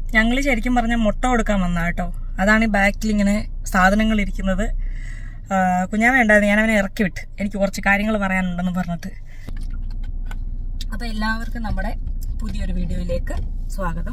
ഞങ്ങൾ ശരിക്കും പറഞ്ഞ മുട്ട കൊടുക്കാൻ വന്ന കേട്ടോ അതാണ് ഈ ബാക്കിൽ ഇങ്ങനെ സാധനങ്ങൾ ഇരിക്കുന്നത് കുഞ്ഞാൻ വേണ്ടായിരുന്നു ഞാൻ അവനെ ഇറക്കി വിട്ട് എനിക്ക് കുറച്ച് കാര്യങ്ങൾ പറയാനുണ്ടെന്ന് പറഞ്ഞിട്ട് അപ്പൊ എല്ലാവർക്കും നമ്മുടെ പുതിയൊരു വീഡിയോയിലേക്ക് സ്വാഗതം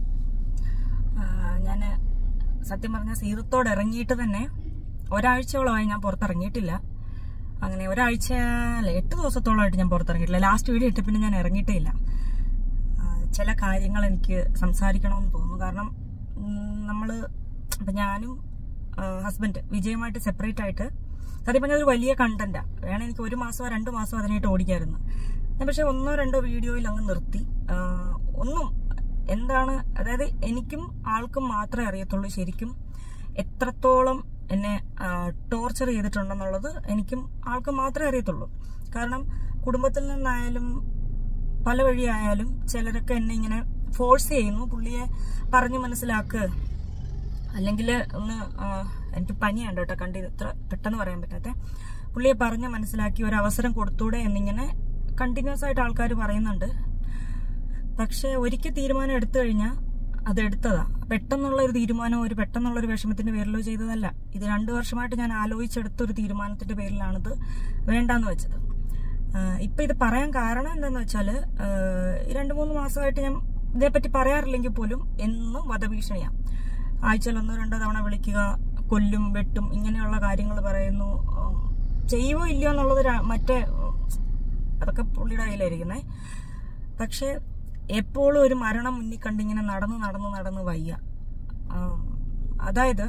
ഞാൻ സത്യം പറഞ്ഞ സീതത്തോട് ഇറങ്ങിയിട്ട് തന്നെ ഒരാഴ്ചയോളമായി ഞാൻ പുറത്തിറങ്ങിയിട്ടില്ല അങ്ങനെ ഒരാഴ്ച അല്ല എട്ട് ദിവസത്തോളമായിട്ട് ഞാൻ പുറത്തിറങ്ങിയിട്ടില്ല ലാസ്റ്റ് വീഡിയോ ഇട്ട് പിന്നെ ഞാൻ ഇറങ്ങിയിട്ടേ ഇല്ല ആ, ചില കാര്യങ്ങൾ എനിക്ക് സംസാരിക്കണമെന്ന് തോന്നുന്നു കാരണം നമ്മൾ അപ്പം ഞാനും ഹസ്ബൻഡ് വിജയമായിട്ട് സെപ്പറേറ്റ് ആയിട്ട് സത്യം പറഞ്ഞാൽ ഒരു വലിയ കണ്ടന്റാ വേണം എനിക്ക് ഒരു മാസമോ രണ്ട് മാസമോ അതിനായിട്ട് ഓടിക്കായിരുന്നു ഞാൻ പക്ഷെ ഒന്നോ രണ്ടോ വീഡിയോയിൽ അങ്ങ് നിർത്തി ആ, ഒന്നും എന്താണ് അതായത് എനിക്കും ആൾക്കും മാത്രമേ അറിയത്തുള്ളൂ ശരിക്കും എത്രത്തോളം എന്നെ ടോർച്ചർ ചെയ്തിട്ടുണ്ടെന്നുള്ളത് എനിക്കും ആൾക്കും മാത്രമേ അറിയത്തുള്ളൂ കാരണം കുടുംബത്തിൽ നിന്നായാലും പല വഴിയായാലും ചിലരൊക്കെ എന്നെ ഇങ്ങനെ ഫോഴ്സ് ചെയ്യുന്നു പുള്ളിയെ പറഞ്ഞു മനസ്സിലാക്കുക അല്ലെങ്കിൽ ഒന്ന് ആ, എനിക്ക് പനിയുണ്ട് കേട്ടോ കണ്ടി ഇത്ര പെട്ടെന്ന് പറയാൻ പറ്റാത്ത പുള്ളിയെ പറഞ്ഞ് മനസ്സിലാക്കി ഒരു അവസരം കൊടുത്തൂടെ എന്നിങ്ങനെ കണ്ടിന്യൂസ് ആയിട്ട് ആൾക്കാർ പറയുന്നുണ്ട് പക്ഷെ ഒരിക്കൽ തീരുമാനം എടുത്തു കഴിഞ്ഞാൽ അത് എടുത്തതാ പെട്ടെന്നുള്ള ഒരു തീരുമാനം ഒരു പെട്ടെന്നുള്ള ഒരു വിഷമത്തിന്റെ പേരിലോ ചെയ്തതല്ല ഇത് രണ്ടു വർഷമായിട്ട് ഞാൻ ആലോചിച്ചെടുത്ത ഒരു തീരുമാനത്തിന്റെ പേരിലാണിത് വേണ്ടാന്ന് വെച്ചത് ആഹ് ഇപ്പൊ ഇത് പറയാൻ കാരണം എന്താന്ന് വെച്ചാല് ആഹ് ഈ രണ്ടു മൂന്ന് മാസമായിട്ട് ഞാൻ ഇതേപ്പറ്റി പറയാറില്ലെങ്കിൽ പോലും എന്നും വധഭീഷണിയാണ് ആഴ്ചയിൽ ഒന്നോ രണ്ടോ തവണ വിളിക്കുക കൊല്ലും വെട്ടും ഇങ്ങനെയുള്ള കാര്യങ്ങൾ പറയുന്നു ഉം, ചെയ്യുവോ ഇല്ലയോ എന്നുള്ളത് ര- മറ്റേ ഉം, അതൊക്കെ പുള്ളിയുടെ കയ്യിലായിരിക്കുന്നേ പക്ഷെ എപ്പോഴും ഒരു മരണം മുന്നിൽ കണ്ടിങ്ങനെ നടന്ന് നടന്ന് നടന്ന് വയ്യ ആം, അതായത്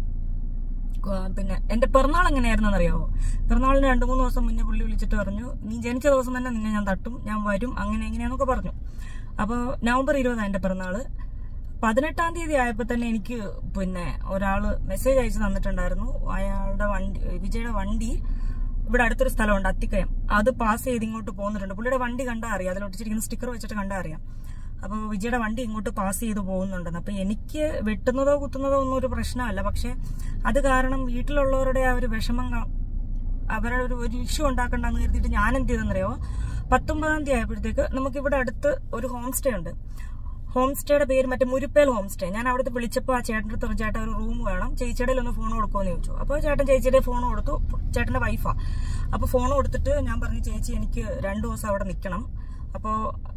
ക- പിന്നെ എന്റെ പിറന്നാൾ എങ്ങനെയായിരുന്നു അറിയാവോ പിറന്നാളിന് രണ്ടു മൂന്ന് ദിവസം മുന്നേ പുള്ളി വിളിച്ചിട്ട് പറഞ്ഞു നീ ജനിച്ച ദിവസം തന്നെ നിന്നെ ഞാൻ തട്ടും ഞാൻ വരും അങ്ങനെ എങ്ങനെയാന്നൊക്കെ പറഞ്ഞു അപ്പോൾ നവംബർ ഇരുപതാണ് എന്റെ പിറന്നാള് പതിനെട്ടാം തീയതി ആയപ്പോൾ തന്നെ എനിക്ക് പിന്നെ ഒരാള് മെസ്സേജ് അയച്ചു തന്നിട്ടുണ്ടായിരുന്നു അയാളുടെ വണ്ടി വിജയുടെ വണ്ടി ഇവിടെ അടുത്തൊരു സ്ഥലമുണ്ട് അത്തിക്കയം അത് പാസ് ചെയ്ത് ഇങ്ങോട്ട് പോകുന്നുണ്ട് പുള്ളിയുടെ വണ്ടി കണ്ടാ അറിയാം അതിൽ ഒട്ടിച്ചിരിക്കുന്ന സ്റ്റിക്കർ വെച്ചിട്ട് കണ്ടാ അറിയാം അപ്പോൾ വിജയുടെ വണ്ടി ഇങ്ങോട്ട് പാസ് ചെയ്ത് പോകുന്നുണ്ടെന്ന് അപ്പൊ എനിക്ക് വെട്ടുന്നതോ കുത്തുന്നതോ ഒന്നും ഒരു പ്രശ്നമല്ല പക്ഷെ അത് കാരണം വീട്ടിലുള്ളവരുടെ ആ ഒരു വിഷമം കാ- അവരുടെ ഒരു ഒരു ഇഷ്യൂ ഉണ്ടാക്കണ്ടെന്ന് കരുതിയിട്ട് ഞാൻ എന്ത് ചെയ്തെന്നറിയോ പത്തൊമ്പതാം തീയതി ആയപ്പോഴത്തേക്ക് നമുക്ക് ഇവിടെ അടുത്ത് ഒരു ഹോം സ്റ്റേ ഉണ്ട് ഹോം സ്റ്റേയുടെ പേര് മറ്റേ മുരിപ്പേൽ ഹോം സ്റ്റേ ഞാൻ അവിടുത്തെ വിളിച്ചപ്പോൾ ആ ചേട്ടൻ്റെ അടുത്ത് പറഞ്ഞു, ചേട്ടാ ഒരു റൂം വേണം ചേച്ചിയുടെ ഒന്ന് ഫോൺ കൊടുക്കുമെന്ന് ചോദിച്ചു അപ്പോൾ ചേട്ടൻ ചേച്ചിയുടെ ഫോൺ കൊടുത്തു ചേട്ടന്റെ വൈഫാ അപ്പോൾ ഫോൺ കൊടുത്തിട്ട് ഞാൻ പറഞ്ഞു ചേച്ചി എനിക്ക് രണ്ടു ദിവസം അവിടെ നിൽക്കണം അപ്പോൾ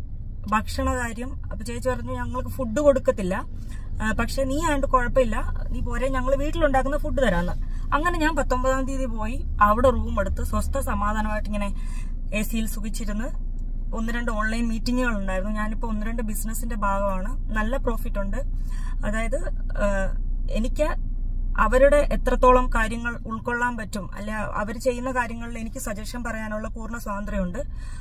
ഭക്ഷണ കാര്യം അപ്പൊ ചേച്ചി പറഞ്ഞു ഞങ്ങൾക്ക് ഫുഡ് കൊടുക്കത്തില്ല ആ, പക്ഷെ നീ ആയതുകൊണ്ട് കുഴപ്പമില്ല നീ പോരെ ഞങ്ങൾ വീട്ടിലുണ്ടാക്കുന്ന ഫുഡ് തരാന്ന് അങ്ങനെ ഞാൻ പത്തൊമ്പതാം തീയതി പോയി അവിടെ റൂം എടുത്ത് സ്വസ്ഥ സമാധാനമായിട്ട് ഇങ്ങനെ എ സിയിൽ സുഖിച്ചിരുന്ന് ഒന്ന് രണ്ട് ഓൺലൈൻ മീറ്റിങ്ങുകൾ ഉണ്ടായിരുന്നു ഞാനിപ്പോൾ ഒന്ന് രണ്ട് ബിസിനസിന്റെ ഭാഗമാണ് നല്ല പ്രോഫിറ്റ് ഉണ്ട് അതായത് ആ, എനിക്ക് അവരുടെ എത്രത്തോളം കാര്യങ്ങൾ ഉൾക്കൊള്ളാൻ പറ്റും അല്ല അവർ ചെയ്യുന്ന കാര്യങ്ങളിൽ എനിക്ക് സജഷൻ പറയാനുള്ള പൂർണ്ണ സ്വാതന്ത്ര്യമുണ്ട്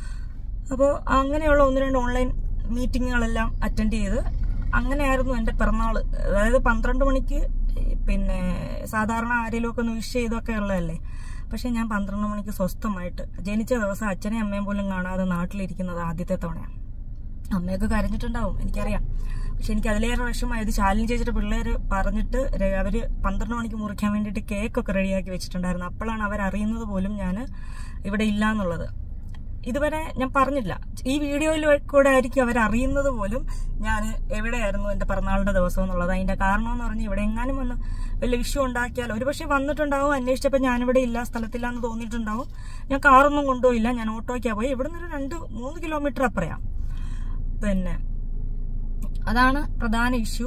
അപ്പോൾ അങ്ങനെയുള്ള ഒന്ന് രണ്ട് ഓൺലൈൻ മീറ്റിങ്ങുകളെല്ലാം അറ്റൻഡ് ചെയ്ത് അങ്ങനെയായിരുന്നു എൻ്റെ പിറന്നാൾ അതായത് പന്ത്രണ്ട് മണിക്ക് പിന്നെ സാധാരണ ആരെങ്കിലും ഒക്കെ ഒന്ന് വിഷ് ചെയ്തൊക്കെ ഉള്ളതല്ലേ പക്ഷെ ഞാൻ പന്ത്രണ്ട് മണിക്ക് സ്വസ്ഥമായിട്ട് ജനിച്ച ദിവസം അച്ഛനെയും അമ്മയും പോലും കാണാതെ നാട്ടിലിരിക്കുന്നത് ആദ്യത്തെ തവണയാണ് അമ്മയൊക്കെ കരഞ്ഞിട്ടുണ്ടാവും എനിക്കറിയാം പക്ഷെ എനിക്ക് അതിലേറെ വിഷമമായത് ശാലിനി ചേച്ചിയുടെ പിള്ളേര് പറഞ്ഞിട്ട് ര- അവര് പന്ത്രണ്ട് മണിക്ക് മുറിക്കാൻ വേണ്ടിയിട്ട് കേക്കൊക്കെ റെഡിയാക്കി വെച്ചിട്ടുണ്ടായിരുന്നു അപ്പോഴാണ് അവരറിയുന്നത് പോലും ഞാൻ ഇവിടെ ഇല്ല എന്നുള്ളത് ഇതുവരെ ഞാൻ പറഞ്ഞില്ല ഈ വീഡിയോയിൽ കൂടെ ആയിരിക്കും അവരറിയുന്നത് പോലും ഞാൻ എവിടെയായിരുന്നു എന്റെ പിറന്നാളിന്റെ ദിവസം എന്നുള്ളത് അതിന്റെ കാരണം എന്ന് പറഞ്ഞാൽ ഇവിടെ എങ്ങാനും വന്ന് വലിയ ഇഷ്യൂ ഉണ്ടാക്കിയാൽ ഒരുപക്ഷെ വന്നിട്ടുണ്ടാവും അന്വേഷിച്ചപ്പോൾ ഞാനിവിടെ ഇല്ല സ്ഥലത്തില്ല എന്ന് തോന്നിയിട്ടുണ്ടാവും ഞാൻ കാറൊന്നും കൊണ്ടുപോയില്ല ഞാൻ ഓട്ടോയ്ക്കാ പോയി ഇവിടെ നിന്ന് ഒരു രണ്ട് മൂന്ന് കിലോമീറ്റർ അപ്പുറയാ പിന്നെ അതാണ് പ്രധാന ഇഷ്യൂ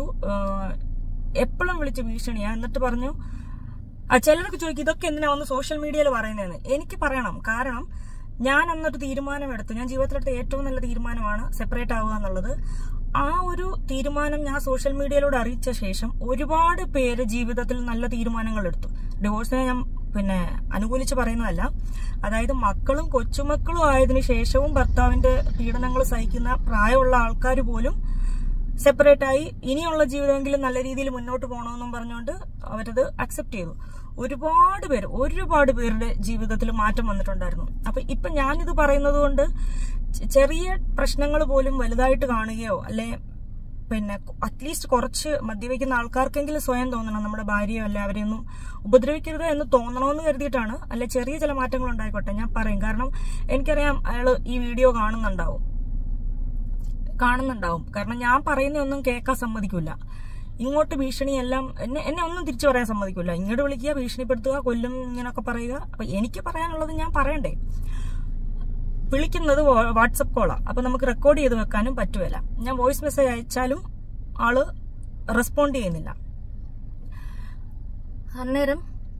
എപ്പോഴും വിളിച്ച് ഭീഷണിയാ എന്നിട്ട് പറഞ്ഞു ആ ചിലർക്ക് ചോദിക്കും ഇതൊക്കെ എന്തിനാ വന്ന് സോഷ്യൽ മീഡിയയിൽ പറയുന്നതെന്ന് എനിക്ക് പറയണം കാരണം ഞാൻ അന്നൊരു തീരുമാനമെടുത്തു ഞാൻ ജീവിതത്തിലെടുത്ത ഏറ്റവും നല്ല തീരുമാനമാണ് സെപ്പറേറ്റ് ആവുക എന്നുള്ളത് ആ ഒരു തീരുമാനം ഞാൻ സോഷ്യൽ മീഡിയയിലൂടെ അറിയിച്ച ശേഷം ഒരുപാട് പേര് ജീവിതത്തിൽ നല്ല തീരുമാനങ്ങൾ എടുത്തു ഡിവോഴ്സിനെ ഞാൻ പിന്നെ അനുകൂലിച്ച് പറയുന്നതല്ല അതായത് മക്കളും കൊച്ചുമക്കളും ആയതിനു ശേഷവും ഭർത്താവിന്റെ പീഡനങ്ങൾ സഹിക്കുന്ന പ്രായമുള്ള ആൾക്കാർ പോലും സെപ്പറേറ്റ് ആയി ഇനിയുള്ള ജീവിതമെങ്കിലും നല്ല രീതിയിൽ മുന്നോട്ട് പോകണമെന്നും പറഞ്ഞുകൊണ്ട് അവരത് അക്സെപ്റ്റ് ചെയ്തു ഒരുപാട് പേര് ഒരുപാട് പേരുടെ ജീവിതത്തിൽ മാറ്റം വന്നിട്ടുണ്ടായിരുന്നു അപ്പൊ ഇപ്പൊ ഞാനിത് പറയുന്നത് കൊണ്ട് ചെ- ചെറിയ പ്രശ്നങ്ങൾ പോലും വലുതായിട്ട് കാണുകയോ അല്ലെ പിന്നെ അറ്റ്ലീസ്റ്റ് കുറച്ച് മദ്യപിക്കുന്ന ആൾക്കാർക്കെങ്കിലും സ്വയം തോന്നണം നമ്മുടെ ഭാര്യയോ അല്ലെ അവരെയൊന്നും ഉപദ്രവിക്കരുത് എന്ന് തോന്നണമെന്ന് കരുതിയിട്ടാണ് അല്ലെ ചെറിയ ചില മാറ്റങ്ങൾ ഉണ്ടായിക്കോട്ടെ ഞാൻ പറയും കാരണം എനിക്കറിയാം അയാൾ ഈ വീഡിയോ കാണുന്നുണ്ടാവും കാണുന്നുണ്ടാവും കാരണം ഞാൻ പറയുന്നതൊന്നും കേൾക്കാൻ സമ്മതിക്കില്ല ഇങ്ങോട്ട് ഭീഷണിയെല്ലാം എന്നെ എന്നെ ഒന്നും തിരിച്ചു പറയാൻ സമ്മതിക്കില്ല ഇങ്ങോട്ട് വിളിക്കുക ഭീഷണിപ്പെടുത്തുക കൊല്ലും ഇങ്ങനൊക്കെ പറയുക അപ്പൊ എനിക്ക് പറയാനുള്ളത് ഞാൻ പറയണ്ടേ വിളിക്കുന്നത് വാട്സപ്പ് കോളാ അപ്പൊ നമുക്ക് റെക്കോർഡ് ചെയ്ത് വെക്കാനും പറ്റുമല്ല ഞാൻ വോയിസ് മെസ്സേജ് അയച്ചാലും ആള് റെസ്പോണ്ട് ചെയ്യുന്നില്ല അന്നേരം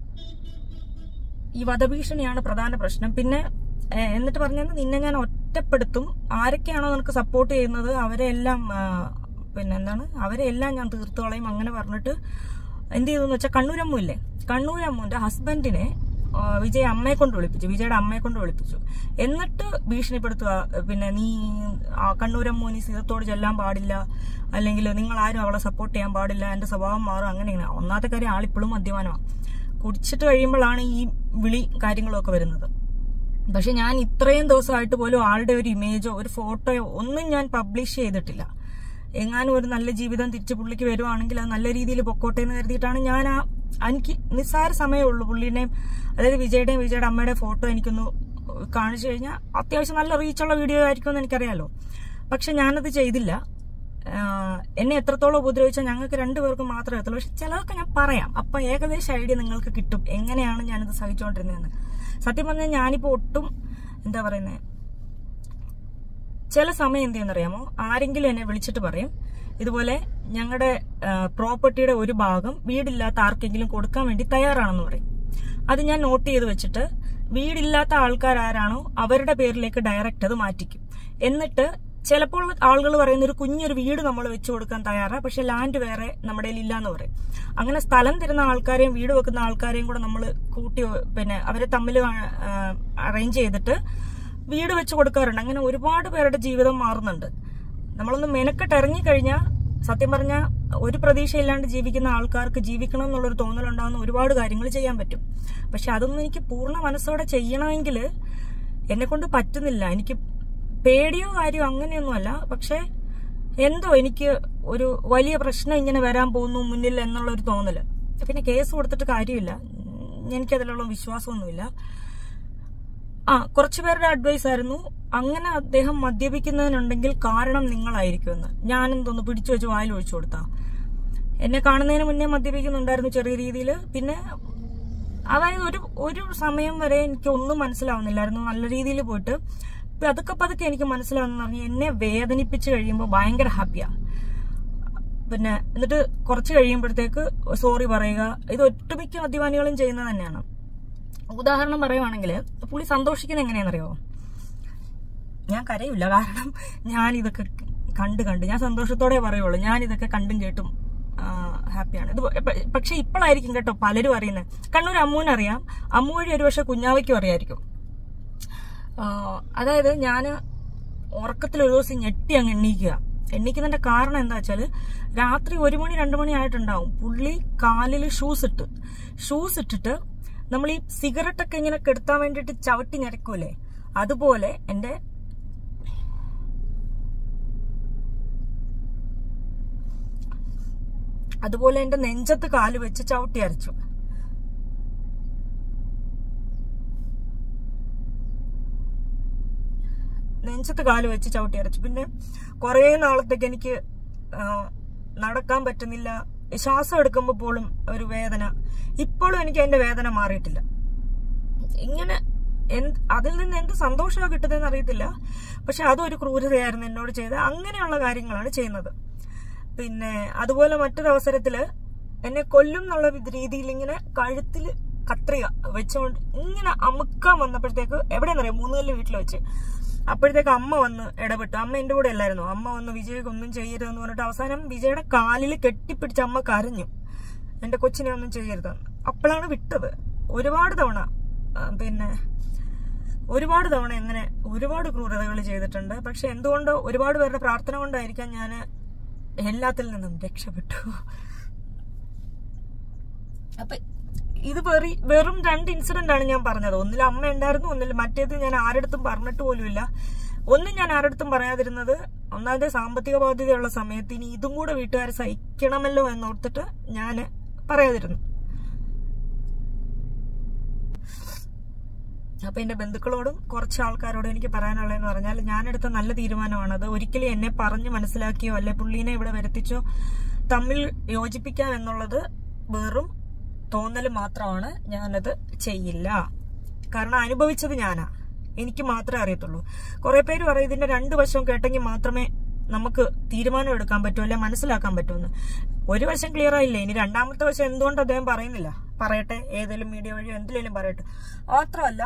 ഈ വധഭീഷണിയാണ് പ്രധാന പ്രശ്നം പിന്നെ ഏഹ്, എന്നിട്ട് പറഞ്ഞത് നിന്നെ ഞാൻ ഒറ്റപ്പെടുത്തും ആരൊക്കെയാണോ നിനക്ക് സപ്പോർട്ട് ചെയ്യുന്നത് അവരെ എല്ലാം ആ, പിന്നെ എന്താണ് അവരെ എല്ലാം ഞാൻ തീർത്തു കളയും അങ്ങനെ പറഞ്ഞിട്ട് എന്ത് ചെയ്തു വെച്ചാൽ കണ്ണൂരമ്മു ഇല്ലേ കണ്ണൂരമ്മുവിന്റെ ഹസ്ബൻഡിനെ ആ, വിജയ് അമ്മയെ കൊണ്ട് വിളിപ്പിച്ചു വിജയുടെ അമ്മയെ കൊണ്ട് വിളിപ്പിച്ചു എന്നിട്ട് ഭീഷണിപ്പെടുത്തുക പിന്നെ നീ ആ കണ്ണൂരമ്മു നീ സീതത്തോട് ചെല്ലാൻ പാടില്ല അല്ലെങ്കിൽ നിങ്ങൾ ആരും അവളെ സപ്പോർട്ട് ചെയ്യാൻ പാടില്ല എന്റെ സ്വഭാവം മാറും അങ്ങനെ ഇങ്ങനെ ഒന്നാമത്തെ കാര്യം ആളിപ്പോഴും മദ്യപാനമാണ് കുടിച്ചിട്ട് കഴിയുമ്പോഴാണ് ഈ വിളി കാര്യങ്ങളൊക്കെ വരുന്നത് പക്ഷെ ഞാൻ ഇത്രയും ദിവസമായിട്ട് പോലും ആളുടെ ഒരു ഇമേജോ ഒരു ഫോട്ടോയോ ഒന്നും ഞാൻ പബ്ലിഷ് ചെയ്തിട്ടില്ല എങ്ങാനും ഒരു നല്ല ജീവിതം തിരിച്ച് പുള്ളിക്ക് വരുവാണെങ്കിൽ അത് നല്ല രീതിയിൽ പൊക്കോട്ടെ എന്ന് കരുതിയിട്ടാണ് ഞാൻ ആ എനിക്ക് നിസ്സാര സമയമേ ഉള്ളൂ പുള്ളിയുടെയും അതായത് വിജയുടെയും വിജയുടെ അമ്മയുടെ ഫോട്ടോ എനിക്കൊന്ന് കാണിച്ചു കഴിഞ്ഞാൽ അത്യാവശ്യം നല്ല റീച്ചുള്ള വീഡിയോ ആയിരിക്കുമെന്ന് എനിക്കറിയാലോ പക്ഷെ ഞാനത് ചെയ്തില്ല ആഹ് എന്നെ എത്രത്തോളം ഉപദ്രവിച്ചാൽ ഞങ്ങൾക്ക് രണ്ടുപേർക്കും മാത്രമേ എത്തുള്ളൂ പക്ഷെ ചിലതൊക്കെ ഞാൻ പറയാം അപ്പൊ ഏകദേശം ഐഡിയ നിങ്ങൾക്ക് കിട്ടും എങ്ങനെയാണ് ഞാനിത് സഹിച്ചുകൊണ്ടിരുന്നതെന്ന് സത്യം പറഞ്ഞാൽ ഞാനിപ്പോ ഒട്ടും എന്താ പറയുന്നത് ചില സമയം എന്ത് ചെയ്യുന്നറിയാമോ ആരെങ്കിലും എന്നെ വിളിച്ചിട്ട് പറയും ഇതുപോലെ ഞങ്ങളുടെ പ്രോപ്പർട്ടിയുടെ ഒരു ഭാഗം വീടില്ലാത്ത ആർക്കെങ്കിലും കൊടുക്കാൻ വേണ്ടി തയ്യാറാണെന്ന് പറയും അത് ഞാൻ നോട്ട് ചെയ്ത് വെച്ചിട്ട് വീടില്ലാത്ത ആൾക്കാർ ആരാണോ അവരുടെ പേരിലേക്ക് ഡയറക്റ്റ് അത് മാറ്റിക്കും എന്നിട്ട് ചിലപ്പോൾ ആളുകൾ പറയുന്ന ഒരു കുഞ്ഞൊരു വീട് നമ്മൾ വെച്ചു കൊടുക്കാൻ തയ്യാറാണ് പക്ഷെ ലാൻഡ് വേറെ നമ്മുടെ കയ്യിൽ ഇല്ലാന്ന് പറയും അങ്ങനെ സ്ഥലം തരുന്ന ആൾക്കാരെയും വീട് വെക്കുന്ന ആൾക്കാരെയും കൂടെ നമ്മൾ കൂട്ടി പിന്നെ അവരെ തമ്മിൽ അറേഞ്ച് ചെയ്തിട്ട് വീട് വെച്ച് കൊടുക്കാറുണ്ട് അങ്ങനെ ഒരുപാട് പേരുടെ ജീവിതം മാറുന്നുണ്ട് നമ്മളൊന്ന് മെനക്കെട്ട് ഇറങ്ങിക്കഴിഞ്ഞാൽ സത്യം പറഞ്ഞാൽ ഒരു പ്രതീക്ഷയില്ലാണ്ട് ജീവിക്കുന്ന ആൾക്കാർക്ക് ജീവിക്കണം എന്നുള്ളൊരു തോന്നലുണ്ടാകുന്ന ഒരുപാട് കാര്യങ്ങൾ ചെയ്യാൻ പറ്റും പക്ഷെ അതൊന്നും എനിക്ക് പൂർണ്ണ മനസ്സോടെ ചെയ്യണമെങ്കിൽ എന്നെ കൊണ്ട് പറ്റുന്നില്ല എനിക്ക് പേടിയോ കാര്യമോ അങ്ങനെയൊന്നുമല്ല പക്ഷെ എന്തോ എനിക്ക് ഒരു വലിയ പ്രശ്നം ഇങ്ങനെ വരാൻ പോകുന്നു മുന്നിൽ എന്നുള്ള ഒരു തോന്നല് പിന്നെ കേസ് കൊടുത്തിട്ട് കാര്യമില്ല ഉം, എനിക്കതിലുള്ള വിശ്വാസമൊന്നുമില്ല ആ കുറച്ചു പേരുടെ അഡ്വൈസ് ആയിരുന്നു അങ്ങനെ അദ്ദേഹം മദ്യപിക്കുന്നതിനുണ്ടെങ്കിൽ കാരണം നിങ്ങളായിരിക്കുമെന്ന് ഞാനെന്തോന്ന് പിടിച്ചു വെച്ച് വായിൽ ഒഴിച്ചു കൊടുത്താ എന്നെ കാണുന്നതിന് മുന്നേ മദ്യപിക്കുന്നുണ്ടായിരുന്നു ചെറിയ രീതിയിൽ പിന്നെ അതായത് ഒരു ഒരു സമയം വരെ എനിക്ക് ഒന്നും മനസ്സിലാവുന്നില്ലായിരുന്നു നല്ല രീതിയിൽ പോയിട്ട് പതുക്കെ പതുക്കെ എനിക്ക് മനസ്സിലാവുന്ന പറഞ്ഞാൽ എന്നെ വേദനിപ്പിച്ച് കഴിയുമ്പോൾ ഭയങ്കര ഹാപ്പിയാ പിന്നെ എന്നിട്ട് കുറച്ച് കഴിയുമ്പോഴത്തേക്ക് സോറി പറയുക ഇത് ഒട്ടുമിക്ക മദ്യപാനികളും ചെയ്യുന്നത് തന്നെയാണ് ഉദാഹരണം പറയുവാണെങ്കിൽ പുള്ളി സന്തോഷിക്കുന്നത് എങ്ങനെയാണെന്നറിയോ ഞാൻ കരയില്ല കാരണം ഞാൻ ഇതൊക്കെ കണ്ട് കണ്ട് ഞാൻ സന്തോഷത്തോടെ പറയുള്ളൂ ഞാൻ ഇതൊക്കെ കണ്ടും കേട്ടും ഹാപ്പിയാണ് ഇത് പ- പക്ഷെ ഇപ്പോഴായിരിക്കും കേട്ടോ പലരും അറിയുന്നത് കണ്ണൂർ അമ്മൂനറിയാം അമ്മു വഴി ഒരു പക്ഷെ കുഞ്ഞാവയ്ക്കും അറിയായിരിക്കും ആ, അതായത് ഞാൻ ഉറക്കത്തിൽ ഒരു ദിവസം ഞെട്ടി അങ്ങ് എണ്ണീക്കുക എണ്ണീക്കുന്നതിന്റെ കാരണം എന്താ വെച്ചാല് രാത്രി ഒരു മണി രണ്ടു മണി ആയിട്ടുണ്ടാവും പുള്ളി കാലിൽ ഷൂസ് ഇട്ട് ഷൂസ് ഇട്ടിട്ട് നമ്മൾ ഈ സിഗരറ്റ് ഒക്കെ ഇങ്ങനെ കെടുത്താൻ വേണ്ടിയിട്ട് ചവിട്ടി ഞെരക്കൂലേ അതുപോലെ എന്റെ അതുപോലെ എന്റെ നെഞ്ചത്ത് കാല് വെച്ച് ചവിട്ടി അരച്ചു നെഞ്ചത്ത് കാല് വെച്ച് ചവിട്ടി അരച്ചു പിന്നെ കുറേ നാളത്തേക്ക് എനിക്ക് ആ, നടക്കാൻ പറ്റുന്നില്ല ശ്വാസം എടുക്കുമ്പോൾ പോലും ഒരു വേദന ഇപ്പോഴും എനിക്ക് അതിന്റെ വേദന മാറിയിട്ടില്ല ഇങ്ങനെ എന്ത് അതിൽ നിന്ന് എന്ത് സന്തോഷമാണ് കിട്ടുന്നതെന്ന് അറിയത്തില്ല പക്ഷെ അതൊരു ക്രൂരതയായിരുന്നു എന്നോട് ചെയ്ത അങ്ങനെയുള്ള കാര്യങ്ങളാണ് ചെയ്യുന്നത് പിന്നെ അതുപോലെ മറ്റൊരു അവസരത്തില് എന്നെ കൊല്ലും എന്നുള്ള രീതിയിൽ ഇങ്ങനെ കഴുത്തിൽ കത്രിക വെച്ചുകൊണ്ട് ഇങ്ങനെ അമുക്കാൻ വന്നപ്പോഴത്തേക്ക് എവിടെയെന്നറിയാം മൂന്നുകല്ല് വീട്ടിൽ വെച്ച് അപ്പോഴത്തേക്ക് അമ്മ വന്ന് ഇടപെട്ടു അമ്മ എന്റെ കൂടെ അല്ലായിരുന്നു അമ്മ വന്ന് വിജയ്ക്ക് ഒന്നും ചെയ്യരുതെന്ന് പറഞ്ഞിട്ട് അവസാനം വിജയുടെ കാലിൽ കെട്ടിപ്പിടിച്ച് അമ്മ കരഞ്ഞു എന്റെ കൊച്ചിനെ ഒന്നും ചെയ്യരുതെന്ന് അപ്പോഴാണ് വിട്ടത് ഒരുപാട് തവണ ആ, പിന്നെ ഒരുപാട് തവണ എങ്ങനെ ഒരുപാട് ക്രൂരതകൾ ചെയ്തിട്ടുണ്ട് പക്ഷെ എന്തുകൊണ്ടോ ഒരുപാട് പേരുടെ പ്രാർത്ഥന കൊണ്ടായിരിക്കാം ഞാൻ എല്ലാത്തിൽ നിന്നും രക്ഷപ്പെട്ടു അപ്പൊ ഇത് വെറി വെറും രണ്ട് ഇൻസിഡന്റ് ആണ് ഞാൻ പറഞ്ഞത് ഒന്നിൽ അമ്മ ഉണ്ടായിരുന്നു ഒന്നിൽ മറ്റേത് ഞാൻ ആരടുത്തും പറഞ്ഞിട്ട് പോലുമില്ല ഒന്നും ഞാൻ ആരടുത്തും പറയാതിരുന്നത് ഒന്നാമത്തെ സാമ്പത്തിക ബാധ്യതയുള്ള സമയത്ത് ഇനി ഇതും കൂടെ വീട്ടുകാർ സഹിക്കണമല്ലോ എന്നോർത്തിട്ട് ഞാൻ പറയാതിരുന്നു അപ്പൊ എന്റെ ബന്ധുക്കളോടും കുറച്ച് ആൾക്കാരോടും എനിക്ക് പറയാനുള്ളതെന്ന് പറഞ്ഞാൽ ഞാനെടുത്ത നല്ല തീരുമാനമാണത് ഒരിക്കലും എന്നെ പറഞ്ഞ് മനസ്സിലാക്കിയോ അല്ലെ പുള്ളീനെ ഇവിടെ വരുത്തിച്ചോ തമ്മിൽ യോജിപ്പിക്കാം എന്നുള്ളത് വെറും തോന്നൽ മാത്രമാണ് ഞാനത് ചെയ്യില്ല കാരണം അനുഭവിച്ചത് ഞാനാ എനിക്ക് മാത്രമേ അറിയത്തുള്ളൂ കുറെ പേര് പറയും ഇതിന്റെ രണ്ടു വശവും കേട്ടെങ്കിൽ മാത്രമേ നമുക്ക് തീരുമാനം എടുക്കാൻ പറ്റൂ അല്ലെ മനസ്സിലാക്കാൻ പറ്റുമെന്ന് ഒരു വശം ക്ലിയർ ആയില്ലേ ഇനി രണ്ടാമത്തെ വശം എന്തുകൊണ്ട് അദ്ദേഹം പറയുന്നില്ല പറയട്ടെ ഏതെങ്കിലും മീഡിയ വഴിയോ എന്തിലേലും പറയട്ടെ മാത്രമല്ല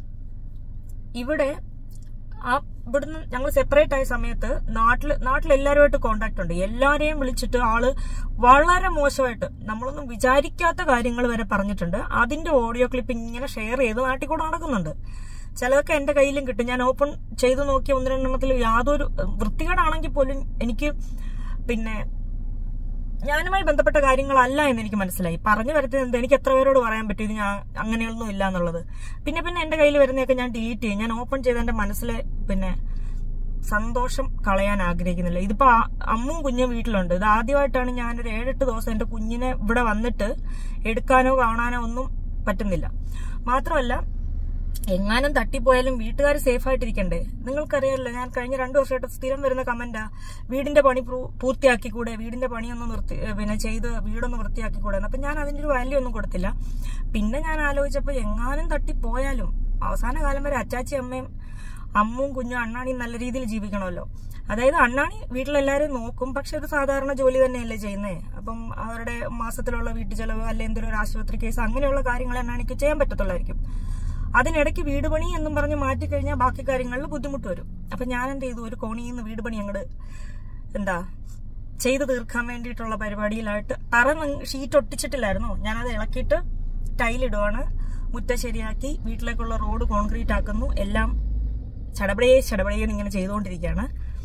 ഇവിടെ ആ ഇവിടുന്ന് ഞങ്ങൾ സെപ്പറേറ്റ് ആയ സമയത്ത് നാട്ടിൽ നാട്ടിൽ എല്ലാവരുമായിട്ട് കോണ്ടാക്ട് ഉണ്ട് എല്ലാരെയും വിളിച്ചിട്ട് ആള് വളരെ മോശമായിട്ട് നമ്മളൊന്നും വിചാരിക്കാത്ത കാര്യങ്ങൾ വരെ പറഞ്ഞിട്ടുണ്ട് അതിന്റെ ഓഡിയോ ക്ലിപ്പ് ഇങ്ങനെ ഷെയർ ചെയ്ത് നാട്ടിൽ കൂടെ നടക്കുന്നുണ്ട് ചിലതൊക്കെ എന്റെ കയ്യിലും കിട്ടും ഞാൻ ഓപ്പൺ ചെയ്ത് നോക്കിയ ഒന്ന് രണ്ടെണ്ണത്തിൽ യാതൊരു വൃത്തികേടാണെങ്കിൽ പോലും എനിക്ക് പിന്നെ ഞാനുമായി ബന്ധപ്പെട്ട കാര്യങ്ങളല്ല എന്ന് എനിക്ക് മനസ്സിലായി പറഞ്ഞു വരുന്നത് എന്ത് എനിക്ക് എത്ര പേരോട് പറയാൻ പറ്റും ഇത് ഞാൻ അങ്ങനെയൊന്നും ഇല്ല എന്നുള്ളത് പിന്നെ പിന്നെ എന്റെ കയ്യിൽ വരുന്നതൊക്കെ ഞാൻ ഡിലീറ്റ് ചെയ്യും ഞാൻ ഓപ്പൺ ചെയ്ത് എന്റെ മനസ്സിലെ പിന്നെ സന്തോഷം കളയാൻ ആഗ്രഹിക്കുന്നില്ല ഇതിപ്പോ ആ- അമ്മും കുഞ്ഞും വീട്ടിലുണ്ട് ഇത് ആദ്യമായിട്ടാണ് ഞാനൊരു ഏഴെട്ട് ദിവസം എന്റെ കുഞ്ഞിനെ ഇവിടെ വന്നിട്ട് എടുക്കാനോ കാണാനോ ഒന്നും പറ്റുന്നില്ല മാത്രമല്ല എങ്ങാനും തട്ടിപ്പോയാലും വീട്ടുകാർ സേഫ് ആയിട്ടിരിക്കണ്ടേ നിങ്ങൾക്കറിയാമല്ലോ ഞാൻ കഴിഞ്ഞ രണ്ടു വർഷമായിട്ട് സ്ഥിരം വരുന്ന കമന്റാ വീടിന്റെ പണി പ്രൂ- പൂർത്തിയാക്കിക്കൂടെ വീടിന്റെ പണിയൊന്ന് നിർത്തി ഏ, പിന്നെ ചെയ്ത് വീടൊന്ന് വൃത്തിയാക്കിക്കൂടെ എന്ന്. അപ്പൊ ഞാൻ അതിന്റെ ഒരു വാല്യൂ ഒന്നും കൊടുത്തില്ല പിന്നെ ഞാൻ ആലോചിച്ചപ്പോ എങ്ങാനും തട്ടിപ്പോയാലും അവസാന കാലം വരെ അച്ചാച്ചി അമ്മയും അമ്മും കുഞ്ഞും അണ്ണാണിയും നല്ല രീതിയിൽ ജീവിക്കണമല്ലോ അതായത് അണ്ണാണി വീട്ടിലെല്ലാവരെയും നോക്കും പക്ഷെ അത് സാധാരണ ജോലി തന്നെയല്ലേ ചെയ്യുന്നേ അപ്പം അവരുടെ മാസത്തിലുള്ള വീട്ടു ചെലവ് അല്ലെ എന്തെങ്കിലും ഒരു ആശുപത്രി കേസ് അങ്ങനെയുള്ള കാര്യങ്ങൾ അണ്ണാണിക്ക് ചെയ്യാൻ പറ്റത്തുള്ളായിരിക്കും അതിനിടയ്ക്ക് വീട് പണി എന്നും പറഞ്ഞ് മാറ്റിക്കഴിഞ്ഞാൽ ബാക്കി കാര്യങ്ങളിൽ ബുദ്ധിമുട്ട് വരും അപ്പൊ ഞാൻ എന്ത് ചെയ്തു ഒരു കോണിയിൽ നിന്ന് വീട് പണി അങ്ങോട്ട് എന്താ ചെയ്തു തീർക്കാൻ വേണ്ടിയിട്ടുള്ള പരിപാടിയിലായിട്ട് തറ ന- ഷീറ്റ് ഒട്ടിച്ചിട്ടില്ലായിരുന്നോ ഞാനത് ഇളക്കിയിട്ട് ടൈലിടുവാണ് മുറ്റ ശരിയാക്കി വീട്ടിലേക്കുള്ള റോഡ് കോൺക്രീറ്റ് ആക്കുന്നു എല്ലാം ചടപടയെ ചടപടയെന്ന് ഇങ്ങനെ ചെയ്തുകൊണ്ടിരിക്കുകയാണ്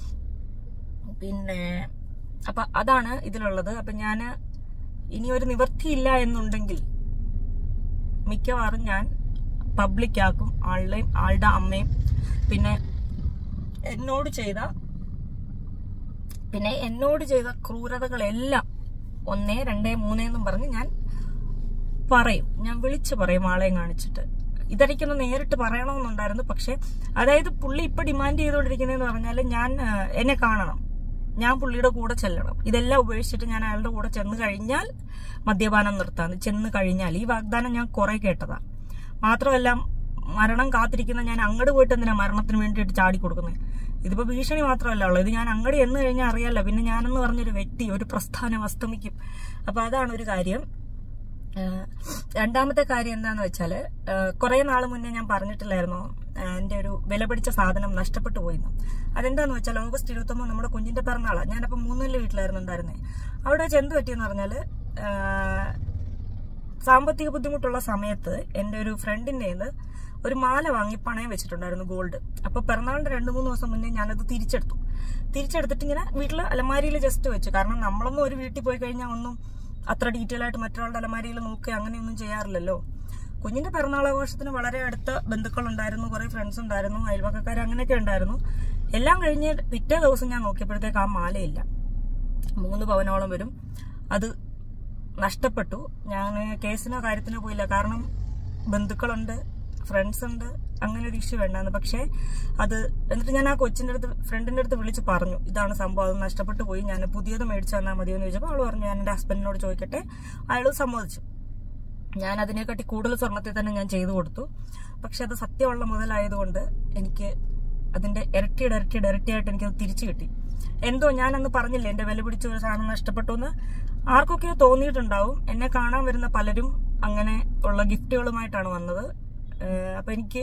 പിന്നെ അപ്പൊ അതാണ് ഇതിലുള്ളത് അപ്പൊ ഞാന് ഇനി ഒരു നിവർത്തിയില്ല എന്നുണ്ടെങ്കിൽ മിക്കവാറും ഞാൻ പബ്ലിക് ആക്കും ആളുടെയും ആളുടെ അമ്മയും പിന്നെ എന്നോട് ചെയ്ത പിന്നെ എന്നോട് ചെയ്ത ക്രൂരതകളെല്ലാം ഒന്നേ രണ്ടേ മൂന്നേ എന്നും പറഞ്ഞ് ഞാൻ പറയും ഞാൻ വിളിച്ചു പറയും ആളെയും കാണിച്ചിട്ട് ഇതെനിക്കൊന്ന് നേരിട്ട് പറയണമെന്നുണ്ടായിരുന്നു പക്ഷെ അതായത് പുള്ളി ഇപ്പൊ ഡിമാൻഡ് ചെയ്തുകൊണ്ടിരിക്കുന്നതെന്ന് പറഞ്ഞാൽ ഞാൻ ആ, എന്നെ കാണണം ഞാൻ പുള്ളിയുടെ കൂടെ ചെല്ലണം ഇതെല്ലാം ഉപേക്ഷിച്ചിട്ട് ഞാൻ അയാളുടെ കൂടെ ചെന്ന് കഴിഞ്ഞാൽ മദ്യപാനം നിർത്താന്ന് ചെന്ന് കഴിഞ്ഞാൽ ഈ വാഗ്ദാനം ഞാൻ കുറെ കേട്ടതാ മാത്രമല്ല മരണം കാത്തിരിക്കുന്ന ഞാൻ അങ്ങോട്ട് പോയിട്ട് എന്തിനാ മരണത്തിന് വേണ്ടിയിട്ട് ചാടി കൊടുക്കുന്നത് ഇതിപ്പോ ഭീഷണി മാത്രമല്ല ഉള്ളത് ഇത് ഞാൻ അങ്ങോട്ട് എന്ന് കഴിഞ്ഞാൽ അറിയാലോ പിന്നെ ഞാനെന്ന് പറഞ്ഞൊരു വ്യക്തി ഒരു പ്രസ്ഥാനം അസ്തമിക്കും അപ്പൊ അതാണ് ഒരു കാര്യം ഏഹ് രണ്ടാമത്തെ കാര്യം എന്താന്ന് വെച്ചാല് കുറെ നാൾ മുന്നേ ഞാൻ പറഞ്ഞിട്ടില്ലായിരുന്നു ഏഹ് എന്റെ ഒരു വില പിടിച്ച സാധനം നഷ്ടപ്പെട്ടു പോയിരുന്നു അതെന്താന്ന് വെച്ചാൽ ഓഗസ്റ്റ് ഇരുപത്തൊമ്പത് നമ്മുടെ കുഞ്ഞിന്റെ പിറന്നാളാണ് ഞാനപ്പോ മൂന്നിലെ വീട്ടിലായിരുന്നു ഉണ്ടായിരുന്നേ അവിടെ വെച്ച് എന്ത് പറ്റിയെന്ന് പറഞ്ഞാല് ഏഹ് സാമ്പത്തിക ബുദ്ധിമുട്ടുള്ള സമയത്ത് എന്റെ ഒരു ഫ്രണ്ടിന്റെ കയ്യിന്ന് ഒരു മാല വാങ്ങി പണയം വെച്ചിട്ടുണ്ടായിരുന്നു ഗോൾഡ് അപ്പൊ പിറന്നാളിന്റെ രണ്ടു മൂന്ന് ദിവസം മുന്നേ ഞാനത് തിരിച്ചെടുത്തു തിരിച്ചെടുത്തിട്ട് ഇങ്ങനെ വീട്ടിൽ അലമാരിയിൽ ജസ്റ്റ് വെച്ചു കാരണം നമ്മളൊന്നും ഒരു വീട്ടിൽ പോയി കഴിഞ്ഞാൽ ഒന്നും അത്ര ഡീറ്റെയിൽ ആയിട്ട് മറ്റൊരാളുടെ അലമാരിയിൽ നോക്കുക അങ്ങനെയൊന്നും ചെയ്യാറില്ലല്ലോ കുഞ്ഞിന്റെ പിറന്നാളാഘോഷത്തിന് വളരെ അടുത്ത ബന്ധുക്കൾ ഉണ്ടായിരുന്നു കുറെ ഫ്രണ്ട്സ് ഉണ്ടായിരുന്നു അയൽവക്കക്കാർ അങ്ങനെയൊക്കെ ഉണ്ടായിരുന്നു എല്ലാം കഴിഞ്ഞ് പിറ്റേ ദിവസം ഞാൻ നോക്കിയപ്പോഴത്തേക്ക് ആ മാലയില്ല മൂന്ന് പവനോളം വരും അത് നഷ്ടപ്പെട്ടു ഞാൻ കേസിനോ കാര്യത്തിനോ പോയില്ല കാരണം ബന്ധുക്കളുണ്ട് ഫ്രണ്ട്സ് ഉണ്ട് അങ്ങനെ ഒരു ഇഷ്യൂ വേണ്ടാന്ന് പക്ഷേ അത് എന്നിട്ട് ഞാൻ ആ കൊച്ചിന്റെ അടുത്ത് ഫ്രണ്ടിന്റെ അടുത്ത് വിളിച്ച് പറഞ്ഞു ഇതാണ് സംഭവം അത് നഷ്ടപ്പെട്ടു പോയി ഞാൻ പുതിയത് മേടിച്ചു തന്നാൽ മതിയോ എന്ന് ചോദിച്ചപ്പോൾ അവള് പറഞ്ഞു ഞാൻ എന്റെ ഹസ്ബൻഡിനോട് ചോദിക്കട്ടെ അയാൾ സമ്മതിച്ചു ഞാൻ അതിനെക്കാട്ടി കൂടുതൽ സ്വർണത്തിൽ തന്നെ ഞാൻ ചെയ്തു കൊടുത്തു പക്ഷെ അത് സത്യമുള്ള മുതലായതുകൊണ്ട് എനിക്ക് അതിന്റെ ഇരട്ടിയുടെ ഇരട്ടിയുടെ ഇരട്ടിയായിട്ട് എനിക്കത് തിരിച്ചു കിട്ടി എന്തോ ഞാൻ അന്ന് പറഞ്ഞില്ലേ എന്റെ വില പിടിച്ച ഒരു സാധനം നഷ്ടപ്പെട്ടു എന്ന് ആർക്കൊക്കെയോ തോന്നിയിട്ടുണ്ടാവും എന്നെ കാണാൻ വരുന്ന പലരും അങ്ങനെ ഉള്ള ഗിഫ്റ്റുകളുമായിട്ടാണ് വന്നത് ഏഹ് അപ്പൊ എനിക്ക്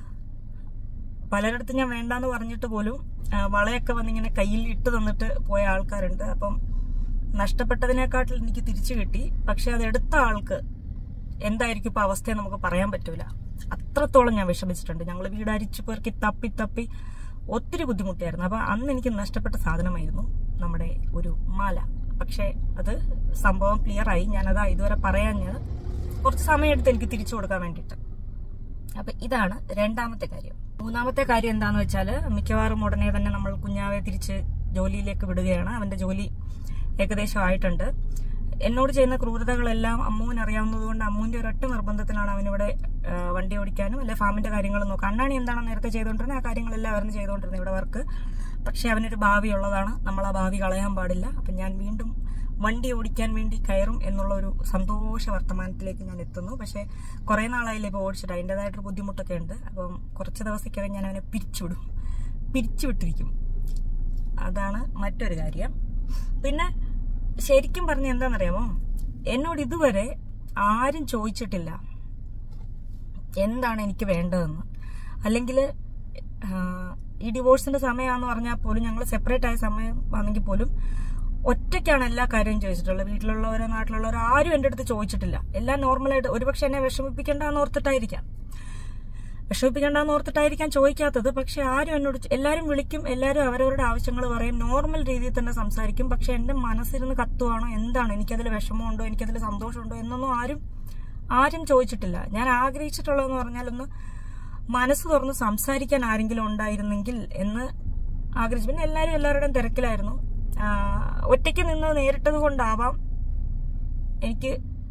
പലരിടത്തും ഞാൻ വേണ്ടാന്ന് പറഞ്ഞിട്ട് പോലും ആ, വളയൊക്കെ വന്നിങ്ങനെ കയ്യിൽ ഇട്ട് തന്നിട്ട് പോയ ആൾക്കാരുണ്ട് അപ്പം നഷ്ടപ്പെട്ടതിനെക്കാട്ടിൽ എനിക്ക് തിരിച്ചു കിട്ടി പക്ഷെ അത് എടുത്ത ആൾക്ക് എന്തായിരിക്കും ഇപ്പൊ അവസ്ഥ നമുക്ക് പറയാൻ പറ്റൂല അത്രത്തോളം ഞാൻ വിഷമിച്ചിട്ടുണ്ട് ഞങ്ങൾ വീട് അരിച്ചു പേർക്കി തപ്പി തപ്പി ഒത്തിരി ബുദ്ധിമുട്ടിയായിരുന്നു അപ്പൊ അന്ന് എനിക്ക് നഷ്ടപ്പെട്ട സാധനമായിരുന്നു നമ്മുടെ ഒരു മാല പക്ഷെ അത് സംഭവം ക്ലിയർ ആയി ഞാനത് ഇതുവരെ പറയാഞ്ഞത് കുറച്ച് സമയമെടുത്ത് എനിക്ക് തിരിച്ചു കൊടുക്കാൻ വേണ്ടിയിട്ട് അപ്പൊ ഇതാണ് രണ്ടാമത്തെ കാര്യം മൂന്നാമത്തെ കാര്യം എന്താന്ന് വെച്ചാല് മിക്കവാറും ഉടനെ തന്നെ നമ്മൾ കുഞ്ഞാവെ തിരിച്ച് ജോലിയിലേക്ക് വിടുകയാണ് അവന്റെ ജോലി ഏകദേശം ആയിട്ടുണ്ട് എന്നോട് ചെയ്യുന്ന ക്രൂരതകളെല്ലാം അമ്മുവിന് അറിയാവുന്നത് കൊണ്ട് അമ്മുവിന്റെ ഒരൊറ്റ നിർബന്ധത്തിലാണ് അവനിവിടെ ആ, വണ്ടി ഓടിക്കാനും അല്ലെ ഫാമിന്റെ കാര്യങ്ങൾ നോക്കാം അണ്ണാണി എന്താണ് നേരത്തെ ചെയ്തുകൊണ്ടിരുന്നത് ആ കാര്യങ്ങളെല്ലാം അവരും ചെയ്തുകൊണ്ടിരുന്നത് ഇവിടെ വർക്ക് പക്ഷെ അവനൊരു ഭാവി ഉള്ളതാണ് നമ്മൾ ആ ഭാവി കളയാൻ പാടില്ല അപ്പം ഞാൻ വീണ്ടും വണ്ടി ഓടിക്കാൻ വേണ്ടി കയറും എന്നുള്ള ഒരു സന്തോഷ വർത്തമാനത്തിലേക്ക് ഞാൻ എത്തുന്നു പക്ഷെ കുറെ നാളായില്ലേ ഇപ്പോൾ ഓടിച്ചിട്ട് അതിൻ്റെതായിട്ടൊരു ബുദ്ധിമുട്ടൊക്കെ ഉണ്ട് അപ്പം കുറച്ച് ദിവസത്തേക്കകം ഞാൻ അവനെ പിരിച്ചുവിടും പിരിച്ചുവിട്ടിരിക്കും അതാണ് മറ്റൊരു കാര്യം പിന്നെ ശരിക്കും പറഞ്ഞ എന്താണെന്നറിയാമോ എന്നോട് ഇതുവരെ ആരും ചോദിച്ചിട്ടില്ല എന്താണ് എനിക്ക് വേണ്ടതെന്ന് അല്ലെങ്കിൽ ഈ ഡിവോഴ്സിന്റെ സമയമാണെന്ന് പറഞ്ഞാൽ പോലും ഞങ്ങൾ സെപ്പറേറ്റ് ആയ സമയം ആണെങ്കിൽ പോലും ഒറ്റയ്ക്കാണ് എല്ലാ കാര്യവും ചോദിച്ചിട്ടുള്ളത് വീട്ടിലുള്ളവരോ നാട്ടിലുള്ളവരോ ആരും എൻ്റെ അടുത്ത് ചോദിച്ചിട്ടില്ല എല്ലാം നോർമലായിട്ട് ഒരുപക്ഷെ എന്നെ വിഷമിപ്പിക്കേണ്ടെന്ന് ഓർത്തിട്ടായിരിക്കാം വിഷമിപ്പിക്കേണ്ടെന്ന് ഓർത്തിട്ടായിരിക്കാം ചോദിക്കാത്തത് പക്ഷെ ആരും എന്നോട് ചോ- എല്ലാവരും വിളിക്കും എല്ലാവരും അവരവരുടെ ആവശ്യങ്ങൾ പറയും നോർമൽ രീതിയിൽ തന്നെ സംസാരിക്കും പക്ഷെ എന്റെ മനസ്സിരുന്ന് കത്തുവാണോ എന്താണ് എനിക്കതിൽ വിഷമമുണ്ടോ എനിക്കതിൽ സന്തോഷമുണ്ടോ എന്നൊന്നും ആരും ആരും ചോദിച്ചിട്ടില്ല ഞാൻ ആഗ്രഹിച്ചിട്ടുള്ളതെന്ന് പറഞ്ഞാൽ ഒന്ന് മനസ്സ് തുറന്ന് സംസാരിക്കാൻ ആരെങ്കിലും ഉണ്ടായിരുന്നെങ്കിൽ എന്ന് ആഗ്രഹിച്ചു പിന്നെ എല്ലാവരും എല്ലാവരുടെയും തിരക്കിലായിരുന്നു ആ, ഒറ്റയ്ക്ക് നിന്ന് നേരിട്ടത് കൊണ്ടാവാം എനിക്ക്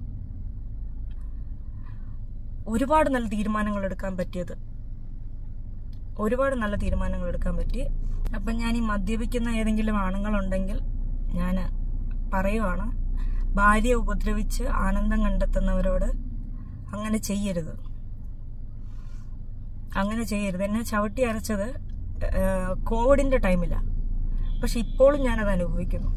ഒരുപാട് നല്ല തീരുമാനങ്ങൾ എടുക്കാൻ പറ്റിയത് ഒരുപാട് നല്ല തീരുമാനങ്ങൾ എടുക്കാൻ പറ്റി അപ്പം ഞാൻ ഈ മദ്യപിക്കുന്ന ഏതെങ്കിലും ആണുങ്ങളുണ്ടെങ്കിൽ ഞാൻ പറയുവാണ് ഭാര്യയെ ഉപദ്രവിച്ച് ആനന്ദം കണ്ടെത്തുന്നവരോട് അങ്ങനെ ചെയ്യരുത് അങ്ങനെ ചെയ്യരുത് എന്നെ ചവിട്ടി അരച്ചത് ഏഹ്, കോവിഡിന്റെ ടൈമില്ല പക്ഷെ ഇപ്പോഴും ഞാനത് അനുഭവിക്കുന്നു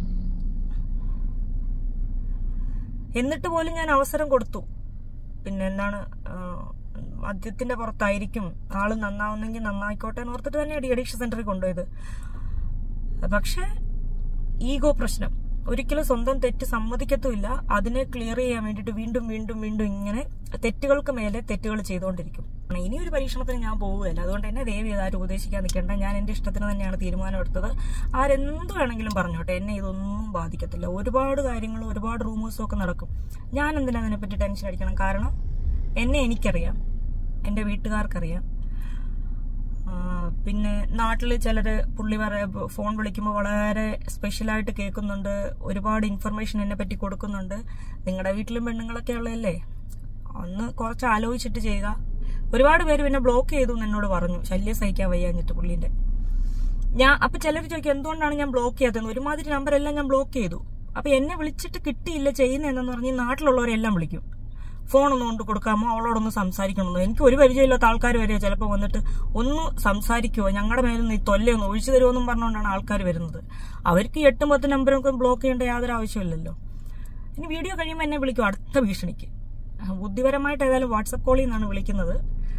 എന്നിട്ട് പോലും ഞാൻ അവസരം കൊടുത്തു പിന്നെ എന്താണ് ആ, മദ്യത്തിന്റെ പുറത്തായിരിക്കും ആള് നന്നാവുന്നെങ്കിൽ നന്നായിക്കോട്ടെ എന്ന് ഓർത്തിട്ട് തന്നെയാണ് ഡി അഡിക്ഷൻ സെന്ററിൽ കൊണ്ടുപോയത് പക്ഷെ ഈഗോ പ്രശ്നം ഒരിക്കലും സ്വന്തം തെറ്റ് സമ്മതിക്കത്തുമില്ല അതിനെ ക്ലിയർ ചെയ്യാൻ വേണ്ടിയിട്ട് വീണ്ടും വീണ്ടും വീണ്ടും ഇങ്ങനെ തെറ്റുകൾക്ക് മേലെ തെറ്റുകൾ ചെയ്തുകൊണ്ടിരിക്കും ഇനി ഒരു പരീക്ഷണത്തിന് ഞാൻ പോവുകയല്ല അതുകൊണ്ട് എന്നെ ദയവ് ചെയ്ത് ആരും ഉപദേശിക്കാൻ നിൽക്കേണ്ട ഞാൻ എന്റെ ഇഷ്ടത്തിന് തന്നെയാണ് തീരുമാനമെടുത്തത് ആരെന്ത് വേണമെങ്കിലും പറഞ്ഞോട്ടെ എന്നെ ഇതൊന്നും ബാധിക്കത്തില്ല ഒരുപാട് കാര്യങ്ങളും ഒരുപാട് റൂമേഴ്സും ഒക്കെ നടക്കും ഞാൻ എന്തിനാ അതിനെപ്പറ്റി ടെൻഷൻ അടിക്കണം കാരണം എന്നെ എനിക്കറിയാം എന്റെ വീട്ടുകാർക്കറിയാം ആ, പിന്നെ നാട്ടിൽ ചിലര് പുള്ളി പറയ ഫോൺ വിളിക്കുമ്പോൾ വളരെ സ്പെഷ്യലായിട്ട് കേൾക്കുന്നുണ്ട് ഒരുപാട് ഇൻഫർമേഷൻ എന്നെ പറ്റി കൊടുക്കുന്നുണ്ട് നിങ്ങളുടെ വീട്ടിലും പെണ്ണുങ്ങളൊക്കെ ഉള്ളതല്ലേ ഒന്ന് കുറച്ച് ആലോചിച്ചിട്ട് ചെയ്യുക ഒരുപാട് പേര് പിന്നെ ബ്ലോക്ക് ചെയ്തു എന്ന് എന്നോട് പറഞ്ഞു ശല്യം സഹിക്കാൻ വയ്യാഞ്ഞിട്ട് പുള്ളീന്റെ ഞാൻ അപ്പൊ ചിലർ ചോദിക്കും എന്തുകൊണ്ടാണ് ഞാൻ ബ്ലോക്ക് ചെയ്യാത്തത് ഒരുമാതിരി നമ്പർ എല്ലാം ഞാൻ ബ്ലോക്ക് ചെയ്തു അപ്പൊ എന്നെ വിളിച്ചിട്ട് കിട്ടിയില്ല ചെയ്യുന്നതെന്ന് പറഞ്ഞ് നാട്ടിലുള്ളവരെല്ലാം വിളിക്കും ഫോൺ ഒന്ന് കൊണ്ട് കൊടുക്കാമോ അവളോടൊന്ന് സംസാരിക്കണമെന്നോ എനിക്ക് ഒരു പരിചയമില്ലാത്ത ആൾക്കാർ വരിക ചിലപ്പോൾ വന്നിട്ട് ഒന്ന് സംസാരിക്കുമോ ഞങ്ങളുടെ മേലിൽ നിന്ന് ഈ തൊല്ലയൊന്ന് ഒഴിച്ചു തരുമോന്നും പറഞ്ഞുകൊണ്ടാണ് ആൾക്കാർ വരുന്നത് അവർക്ക് ഈ എട്ടും പത്ത് നമ്പറൊക്കെ ബ്ലോക്ക് ചെയ്യേണ്ട യാതൊരു ആവശ്യമില്ലല്ലോ ഇനി വീഡിയോ കഴിയുമ്പോൾ എന്നെ വിളിക്കും അടുത്ത ഭീഷണിക്ക് ആ, ബുദ്ധിപരമായിട്ട് ഏതായാലും വാട്സപ്പ് കോളിൽ നിന്നാണ് വിളിക്കുന്നത്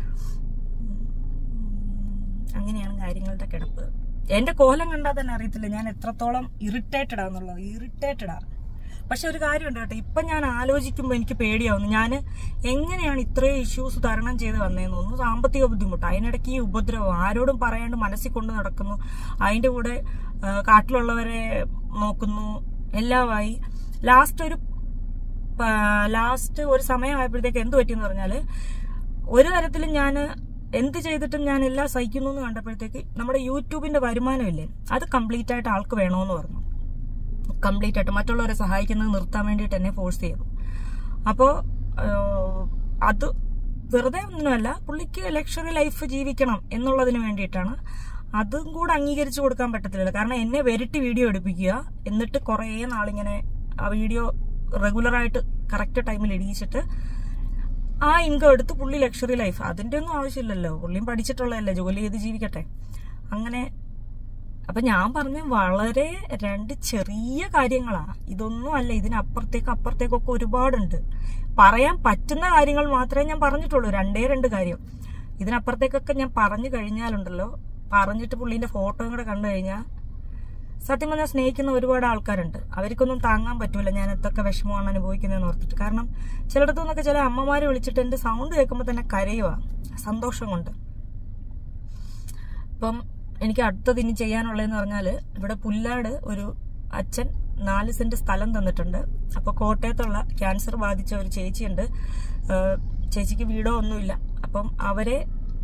അങ്ങനെയാണ് കാര്യങ്ങളുടെ കിടപ്പ് എന്റെ കോലം കണ്ടാൽ തന്നെ അറിയത്തില്ല ഞാൻ എത്രത്തോളം ഇറിറ്റേറ്റഡ് ആണെന്നുള്ളത് ഇറിറ്റേറ്റഡ് ആ പക്ഷെ ഒരു കാര്യമുണ്ട് കേട്ടോ ഇപ്പൊ ഞാൻ ആലോചിക്കുമ്പോൾ എനിക്ക് പേടിയാവുന്നു ഞാൻ എങ്ങനെയാണ് ഇത്രയും ഇഷ്യൂസ് തരണം ചെയ്ത് വന്നതെന്ന് ഒന്ന് സാമ്പത്തിക ബുദ്ധിമുട്ട് അതിനിടയ്ക്ക് ഈ ഉപദ്രവം ആരോടും പറയാണ്ട് മനസ്സിൽ കൊണ്ട് നടക്കുന്നു അതിന്റെ കൂടെ ആ, കാട്ടിലുള്ളവരെ നോക്കുന്നു എല്ലാമായി ലാസ്റ്റ് ഒരു ലാസ്റ്റ് ഒരു സമയമായപ്പോഴത്തേക്ക് എന്ത് പറ്റിയെന്ന് പറഞ്ഞാല് ഒരു തരത്തിലും ഞാൻ എന്ത് ചെയ്തിട്ടും ഞാൻ എല്ലാം സഹിക്കുന്നു എന്ന് കണ്ടപ്പോഴത്തേക്ക് നമ്മുടെ യൂട്യൂബിന്റെ വരുമാനമില്ലേ അത് കംപ്ലീറ്റ് ആയിട്ട് ആൾക്ക് വേണമെന്ന് പറഞ്ഞു കംപ്ലീറ്റ് ആയിട്ട് മറ്റുള്ളവരെ സഹായിക്കുന്നത് നിർത്താൻ വേണ്ടിയിട്ട് എന്നെ ഫോഴ്സ് ചെയ്തു അപ്പോൾ അത് വെറുതെ ഒന്നുമല്ല പുള്ളിക്ക് ലക്ഷറി ലൈഫ് ജീവിക്കണം എന്നുള്ളതിന് വേണ്ടിയിട്ടാണ് അതും കൂടെ അംഗീകരിച്ചു കൊടുക്കാൻ പറ്റത്തില്ല കാരണം എന്നെ വെരിട്ടി വീഡിയോ എടുപ്പിക്കുക എന്നിട്ട് കുറേ നാളിങ്ങനെ ആ വീഡിയോ റെഗുലറായിട്ട് കറക്റ്റ് ടൈമിൽ ഇടിയിച്ചിട്ട് ആ ഇൻകം എടുത്ത് പുള്ളി ലക്ഷറി ലൈഫ് അതിന്റെ ഒന്നും ആവശ്യമില്ലല്ലോ പുള്ളിയും പഠിച്ചിട്ടുള്ളതല്ലേ ജോലി ചെയ്ത് ജീവിക്കട്ടെ അങ്ങനെ അപ്പൊ ഞാൻ പറഞ്ഞ വളരെ രണ്ട് ചെറിയ കാര്യങ്ങളാ ഇതൊന്നും അല്ല ഇതിനപ്പുറത്തേക്ക് അപ്പുറത്തേക്കൊക്കെ ഒരുപാടുണ്ട് പറയാൻ പറ്റുന്ന കാര്യങ്ങൾ മാത്രമേ ഞാൻ പറഞ്ഞിട്ടുള്ളൂ രണ്ടേ രണ്ട് കാര്യം ഇതിനപ്പുറത്തേക്കൊക്കെ ഞാൻ പറഞ്ഞു കഴിഞ്ഞാലുണ്ടല്ലോ പറഞ്ഞിട്ട് പുള്ളീന്റെ ഫോട്ടോയും കൂടെ കണ്ടു കഴിഞ്ഞാൽ സത്യം പറഞ്ഞാൽ സ്നേഹിക്കുന്ന ഒരുപാട് ആൾക്കാരുണ്ട് അവർക്കൊന്നും താങ്ങാൻ പറ്റൂല ഞാൻ എത്തൊക്കെ വിഷമമാണ് അനുഭവിക്കുന്നതെന്ന് ഓർത്തിട്ട് കാരണം ചിലയിടത്തു നിന്നൊക്കെ ചില അമ്മമാര് വിളിച്ചിട്ട് എന്റെ സൗണ്ട് കേൾക്കുമ്പോൾ തന്നെ കരയുക സന്തോഷം കൊണ്ട് ഇപ്പം എനിക്ക് അടുത്തത് ഇനി ചെയ്യാനുള്ളതെന്ന് പറഞ്ഞാല് ഇവിടെ പുല്ലാട് ഒരു അച്ഛൻ നാല് സെന്റ് സ്ഥലം തന്നിട്ടുണ്ട് അപ്പൊ കോട്ടയത്തുള്ള ക്യാൻസർ ബാധിച്ച ഒരു ചേച്ചിയുണ്ട് ഏഹ് ചേച്ചിക്ക് വീടോ ഒന്നുമില്ല അപ്പം അവരെ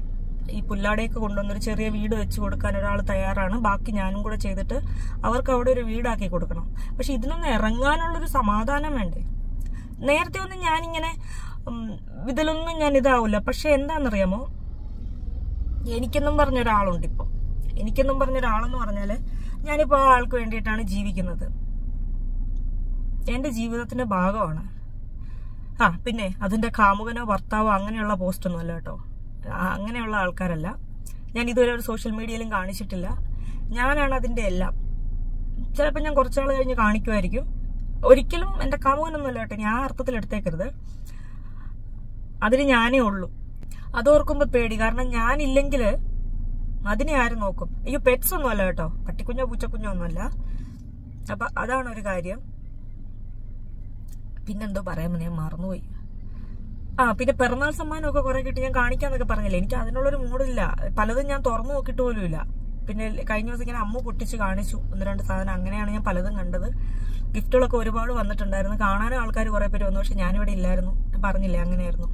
ഈ പുല്ലാടേക്ക് കൊണ്ടുവന്നൊരു ചെറിയ വീട് വെച്ച് കൊടുക്കാൻ ഒരാൾ തയ്യാറാണ് ബാക്കി ഞാനും കൂടെ ചെയ്തിട്ട് അവർക്ക് അവിടെ ഒരു വീടാക്കി കൊടുക്കണം പക്ഷെ ഇതിനൊന്ന് ഇറങ്ങാനുള്ളൊരു സമാധാനം വേണ്ടേ നേരത്തെ ഒന്നും ഞാനിങ്ങനെ ഉം, ഇതിലൊന്നും ഞാൻ ഇതാവില്ല പക്ഷെ എന്താണെന്നറിയാമോ എനിക്കെന്നും പറഞ്ഞ ഒരാളുണ്ട് ഇപ്പൊ എനിക്കെന്നും പറഞ്ഞ ഒരാളെന്ന് പറഞ്ഞാല് ഞാനിപ്പോ ആ ആൾക്ക് വേണ്ടിയിട്ടാണ് ജീവിക്കുന്നത് എന്റെ ജീവിതത്തിന്റെ ഭാഗമാണ് ആ പിന്നെ അതിന്റെ കാമുകനോ ഭർത്താവോ അങ്ങനെയുള്ള പോസ്റ്റ് ഒന്നും അല്ല കേട്ടോ ആ, അങ്ങനെയുള്ള ആൾക്കാരല്ല ഞാൻ ഇതുവരെ ഒരു സോഷ്യൽ മീഡിയയിലും കാണിച്ചിട്ടില്ല ഞാനാണ് അതിന്റെ എല്ലാം ചിലപ്പോൾ ഞാൻ കുറച്ചാൾ കഴിഞ്ഞ് കാണിക്കുമായിരിക്കും ഒരിക്കലും എന്റെ കാമുകനൊന്നും അല്ല കേട്ടോ ഞാൻ ആ അർത്ഥത്തിൽ എടുത്തേക്കരുത് അതിന് ഞാനേ ഉള്ളൂ അതോർക്കുമ്പോ പേടി കാരണം ഞാനില്ലെങ്കിൽ അതിനെ ആര് നോക്കും അയ്യോ പെറ്റ്സ് ഒന്നും അല്ല കേട്ടോ പട്ടിക്കുഞ്ഞോ പൂച്ചക്കുഞ്ഞോ ഒന്നുമല്ല അപ്പൊ അതാണ് ഒരു കാര്യം പിന്നെന്തോ പറയാമെന്ന് ഞാൻ മറന്നുപോയി ആ പിന്നെ പിറന്നാൾ സമ്മാനമൊക്കെ കുറെ കിട്ടി ഞാൻ കാണിക്കാന്നൊക്കെ പറഞ്ഞില്ലേ എനിക്ക് അതിനുള്ളൊരു മൂഡില്ല പലതും ഞാൻ തുറന്നു നോക്കിയിട്ട് പോലുമില്ല പിന്നെ കഴിഞ്ഞ ദിവസം ഇങ്ങനെ അമ്മ പൊട്ടിച്ച് കാണിച്ചു ഒന്ന് രണ്ട് സാധനം അങ്ങനെയാണ് ഞാൻ പലതും കണ്ടത് ഗിഫ്റ്റുകളൊക്കെ ഒരുപാട് വന്നിട്ടുണ്ടായിരുന്നു കാണാനും ആൾക്കാർ കുറെ പേര് വന്നു പക്ഷെ ഞാനിവിടെ ഇല്ലായിരുന്നു ഞാൻ പറഞ്ഞില്ലേ അങ്ങനെയായിരുന്നു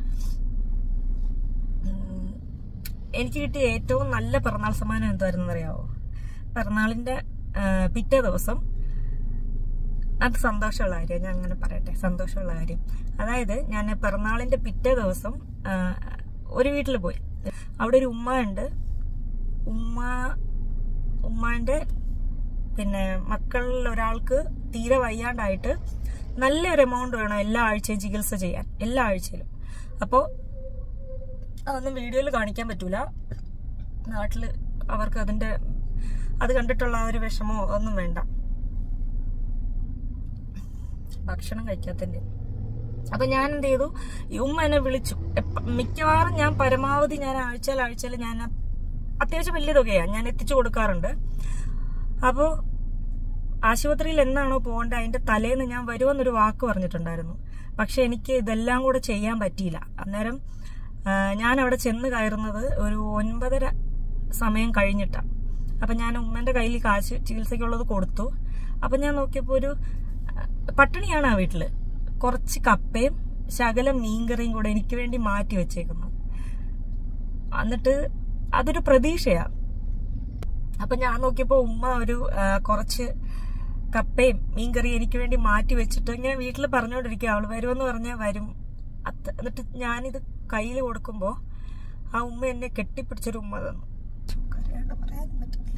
ഉം, എനിക്ക് കിട്ടിയ ഏറ്റവും നല്ല പിറന്നാൾ സമ്മാനം എന്തായിരുന്നു അറിയാവോ പിറന്നാളിന്റെ ആ, പിറ്റേ ദിവസം അത് സന്തോഷമുള്ള കാര്യം ഞാൻ അങ്ങനെ പറയട്ടെ സന്തോഷമുള്ള കാര്യം അതായത് ഞാൻ പിറന്നാളിന്റെ പിറ്റേ ദിവസം ആ, ഒരു വീട്ടിൽ പോയി അവിടെ ഒരു ഉമ്മ ഉണ്ട് ഉമ്മ ഉമ്മാന്റെ പിന്നെ മക്കളിൽ ഒരാൾക്ക് തീരെ വയ്യാണ്ടായിട്ട് നല്ലൊരു എമൗണ്ട് വേണം എല്ലാ ആഴ്ചയും ചികിത്സ ചെയ്യാൻ എല്ലാ ആഴ്ചയിലും അപ്പോൾ അതൊന്നും വീഡിയോയിൽ കാണിക്കാൻ പറ്റൂല നാട്ടില് അവർക്ക് അതിന്റെ അത് കണ്ടിട്ടുള്ള ആ ഒരു വിഷമോ ഒന്നും വേണ്ട ഭക്ഷണം കഴിക്കാത്തതിന്റെ അപ്പൊ ഞാൻ എന്ത് ചെയ്തു ഈ ഉമ്മ എന്നെ വിളിച്ചു എപ്പ- മിക്കവാറും ഞാൻ പരമാവധി ഞാൻ ആഴ്ചയിൽ ആഴ്ചയിൽ ഞാൻ അത്യാവശ്യം വലിയ തുകയാണ് ഞാൻ എത്തിച്ചു കൊടുക്കാറുണ്ട് അപ്പോ ആശുപത്രിയിൽ എന്നാണോ പോകേണ്ടത് അതിന്റെ തലേന്ന് ഞാൻ വരുമെന്നൊരു വാക്ക് പറഞ്ഞിട്ടുണ്ടായിരുന്നു പക്ഷെ എനിക്ക് ഇതെല്ലാം കൂടെ ചെയ്യാൻ പറ്റിയില്ല അന്നേരം ആ, ഞാൻ അവിടെ ചെന്ന് കയറുന്നത് ഒരു ഒൻപതര സമയം കഴിഞ്ഞിട്ടാണ് അപ്പൊ ഞാൻ ഉമ്മന്റെ കയ്യിൽ കാശ് ചികിത്സയ്ക്കുള്ളത് കൊടുത്തു അപ്പൊ ഞാൻ നോക്കിയപ്പോ ഒരു ആ, പട്ടിണിയാണ് ആ വീട്ടില് കുറച്ച് കപ്പയും ശകലം മീൻകറിയും കൂടെ എനിക്ക് വേണ്ടി മാറ്റി വെച്ചേക്കുന്നു എന്നിട്ട് അതൊരു പ്രതീക്ഷയാ അപ്പൊ ഞാൻ നോക്കിയപ്പോ ഉമ്മ ഒരു ആ, കുറച്ച് കപ്പയും മീൻകറിയും എനിക്ക് വേണ്ടി മാറ്റി വെച്ചിട്ട് ഇങ്ങനെ വീട്ടിൽ പറഞ്ഞുകൊണ്ടിരിക്കുക അവള് വരുമെന്ന് പറഞ്ഞാൽ വരും അത് എന്നിട്ട് ഞാനിത് കയ്യിൽ കൊടുക്കുമ്പോ ആ ഉമ്മ എന്നെ കെട്ടിപ്പിടിച്ചൊരു ഉമ്മ തന്നു കരയാണ്ട് പറയാനും പറ്റുന്നില്ല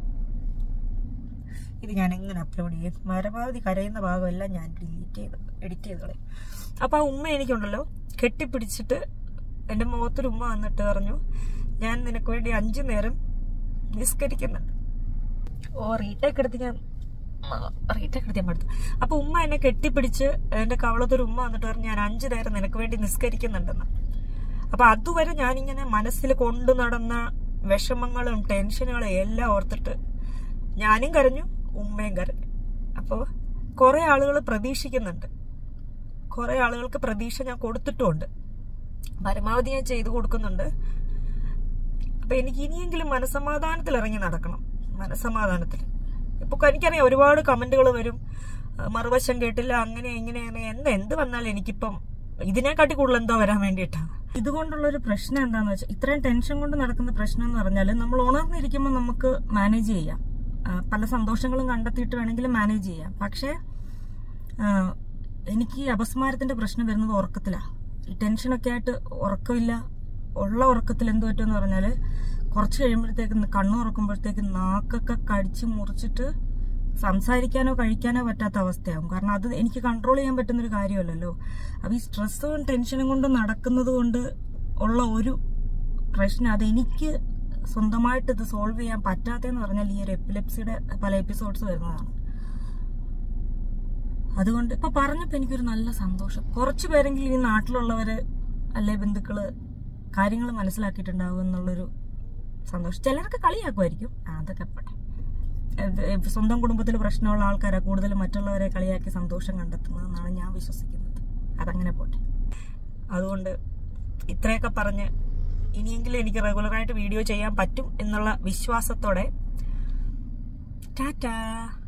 ഇത് ഞാൻ എങ്ങനെ അപ്ലോഡ് ചെയ്യും പരമാവധി കരയുന്ന ഭാഗമെല്ലാം ഞാൻ ഡിലീറ്റ് ചെയ്ത് എഡിറ്റ് ചെയ്ത് കളയും അപ്പൊ ആ ഉമ്മ എനിക്കുണ്ടല്ലോ കെട്ടിപ്പിടിച്ചിട്ട് എന്റെ മുഖത്തൊരു ഉമ്മ വന്നിട്ട് പറഞ്ഞു ഞാൻ നിനക്ക് വേണ്ടി അഞ്ചു നേരം നിസ്കരിക്കുന്നുണ്ട് ഓ റീടേക്ക് എടുത്ത് ഞാൻ റീടേക്ക് എടുത്ത് ഞാൻ പഠിത്തു അപ്പൊ ഉമ്മ എന്നെ കെട്ടിപ്പിടിച്ച് എന്റെ കവളത്തൊരു ഉമ്മ വന്നിട്ട് പറഞ്ഞു ഞാൻ അഞ്ചു നേരം നിനക്ക് വേണ്ടി നിസ്കരിക്കുന്നുണ്ടെന്ന് അപ്പൊ അതുവരെ ഞാനിങ്ങനെ മനസ്സിൽ കൊണ്ടു നടന്ന വിഷമങ്ങളും ടെൻഷനുകളും എല്ലാം ഓർത്തിട്ട് ഞാനും കരഞ്ഞു ഉമ്മയും കരഞ്ഞു അപ്പോൾ കുറെ ആളുകൾ പ്രതീക്ഷിക്കുന്നുണ്ട് കുറെ ആളുകൾക്ക് പ്രതീക്ഷ ഞാൻ കൊടുത്തിട്ടുമുണ്ട് പരമാവധി ഞാൻ ചെയ്തു കൊടുക്കുന്നുണ്ട് അപ്പൊ എനിക്ക് ഇനിയെങ്കിലും മനസമാധാനത്തിൽ ഇറങ്ങി നടക്കണം മനസമാധാനത്തിൽ ഇപ്പൊ എനിക്കറിയാം ഒരുപാട് കമന്റുകൾ വരും ആ, മറുവശം കേട്ടില്ല അങ്ങനെ ഇങ്ങനെയാണ് എന്താ എന്ത് വന്നാലും എനിക്കിപ്പം ഇതിനെക്കാട്ടി കൂടുതൽ എന്തോ വരാൻ വേണ്ടിയിട്ടാ ഇതുകൊണ്ടുള്ള ഒരു പ്രശ്നം എന്താന്ന് വെച്ചാൽ ഇത്രയും ടെൻഷൻ കൊണ്ട് നടക്കുന്ന പ്രശ്നം എന്ന് പറഞ്ഞാൽ നമ്മൾ ഉണർന്നിരിക്കുമ്പോൾ നമുക്ക് മാനേജ് ചെയ്യാം ആ, പല സന്തോഷങ്ങളും കണ്ടെത്തിയിട്ട് വേണമെങ്കിലും മാനേജ് ചെയ്യാം പക്ഷേ ആ, എനിക്ക് ഈ അപസ്മാരത്തിന്റെ പ്രശ്നം വരുന്നത് ഉറക്കത്തിലാ ഈ ടെൻഷനൊക്കെ ആയിട്ട് ഉറക്കമില്ല ഉള്ള ഉറക്കത്തിൽ എന്ത് പറ്റുമെന്ന് പറഞ്ഞാല് കുറച്ച് കഴിയുമ്പോഴത്തേക്ക് കണ്ണു തുറക്കുമ്പോഴത്തേക്ക് നാക്കൊക്കെ കടിച്ച് മുറിച്ചിട്ട് സംസാരിക്കാനോ കഴിക്കാനോ പറ്റാത്ത അവസ്ഥയാകും കാരണം അത് എനിക്ക് കൺട്രോൾ ചെയ്യാൻ പറ്റുന്ന ഒരു കാര്യമല്ലല്ലോ അപ്പൊ ഈ സ്ട്രെസ്സും ടെൻഷനും കൊണ്ട് നടക്കുന്നത് കൊണ്ട് ഉള്ള ഒരു പ്രശ്നം അത് എനിക്ക് സ്വന്തമായിട്ട് ഇത് സോൾവ് ചെയ്യാൻ പറ്റാത്തതെന്ന് പറഞ്ഞാൽ ഈ ഒരു എപ്പിലെപ്സിയുടെ പല എപ്പിസോഡ്സ് വരുന്നതാണ് അതുകൊണ്ട് ഇപ്പൊ പറഞ്ഞപ്പോ എനിക്കൊരു നല്ല സന്തോഷം കുറച്ചു പേരെങ്കിലും ഈ നാട്ടിലുള്ളവര് അല്ലെ ബന്ധുക്കള് കാര്യങ്ങൾ മനസ്സിലാക്കിയിട്ടുണ്ടാവും എന്നുള്ളൊരു സന്തോഷം ചിലർക്ക് കളിയാക്കുമായിരിക്കും ആ, അതൊക്കെ പോട്ടെ ഇത് സ്വന്തം കുടുംബത്തിൽ പ്രശ്നമുള്ള ആൾക്കാരാ കൂടുതലും മറ്റുള്ളവരെ കളിയാക്കി സന്തോഷം കണ്ടെത്തുന്നതെന്നാണ് ഞാൻ വിശ്വസിക്കുന്നത് അതങ്ങനെ പോട്ടെ അതുകൊണ്ട് ഇത്രയൊക്കെ പറഞ്ഞ് ഇനിയെങ്കിലും എനിക്ക് റെഗുലറായിട്ട് വീഡിയോ ചെയ്യാൻ പറ്റും എന്നുള്ള വിശ്വാസത്തോടെ ടാറ്റാ